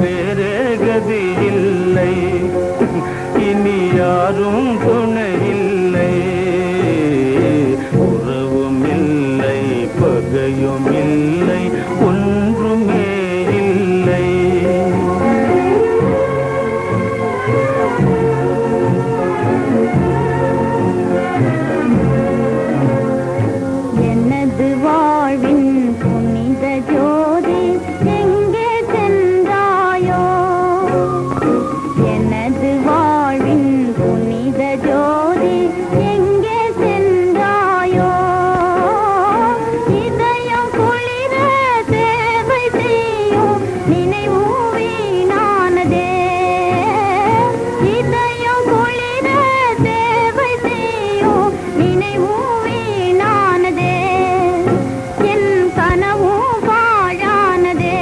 வேறே கதி இல்லை இனி யாரும் துணை இல்லை உறவும் இல்லை பகையும் இல்லை ஒன்றுமே இல்லை எனது வாழ்வின் புனித ஜோதி எங்கே சென்றாயோ எனது வாழ்வின் புனித ஜோதி எங்கே சென்றாயோ இதயம் குளிர சேவை செய்யும் நினைவு வீணானதே இதயம் குளிர சேவை செய்யும் நினைவு வீணானதே என் கனவும் பாழானதே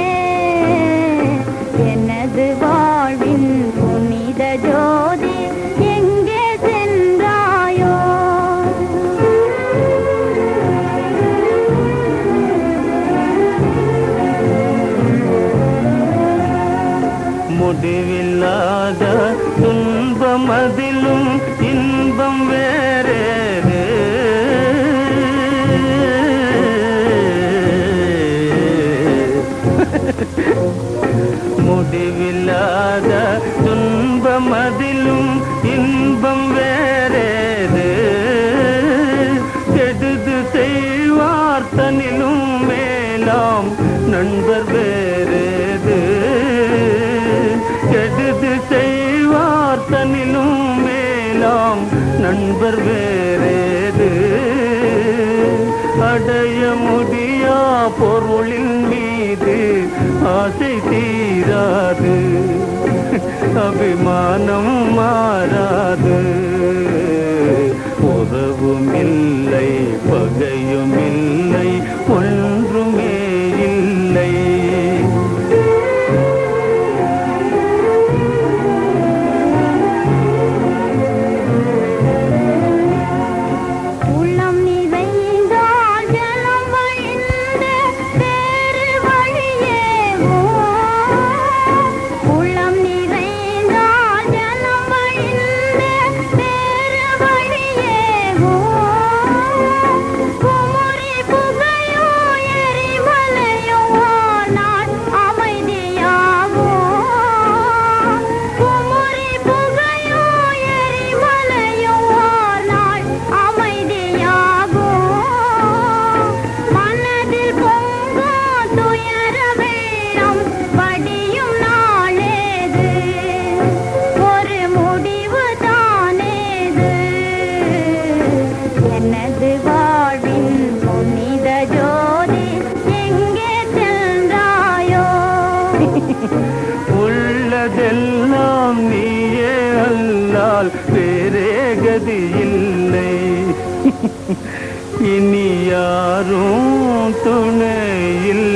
எனது வாழ்வின் புனித ஜோதி எங்கே சென்றாயோ முடிவில்லாத துன்பம் அதிலும் இன்பம் வேறேது முடிவில்லாத துன்பம் அதிலும் இன்பம் வேறேது கெடுது செய்வார் தனிலும் மேலாம் நண்பர் வேறேது கெடுது செய்வார் தனிலும் மேலாம் நண்பர் வேறேது அடைய முடியா பொருளின் மீது ஆசை தீராது அபிமானம் மாறாது உறவும் இல்லை பகையும் இல்லை ஒன்றுமே இல்லை உள்ளம் நிறைந்தால் ஜலம் வழிந்து வேறு வழியேவோ உள்ளம் நிறைந்தால் ஜலம் வழிந்து வேறு வழியேவோ குமுறி புகையோ எரிமலையோ நான் அமைதியாவோ குமுறி புகையோ எரிமலையோ நாள் அமைதியாகோ மனதில் பொங்கோ துயர வெள்ளம் படியும் நாளேது ஒரு முடிவு தானேது எனது வாழ்வின் புனித ஜோதி எங்கே சென்றாயோ உள்ளதெல்லாம் நீயே அல்லால் வேறே கதி இல்லை இனி யாரும் துணை இல்லை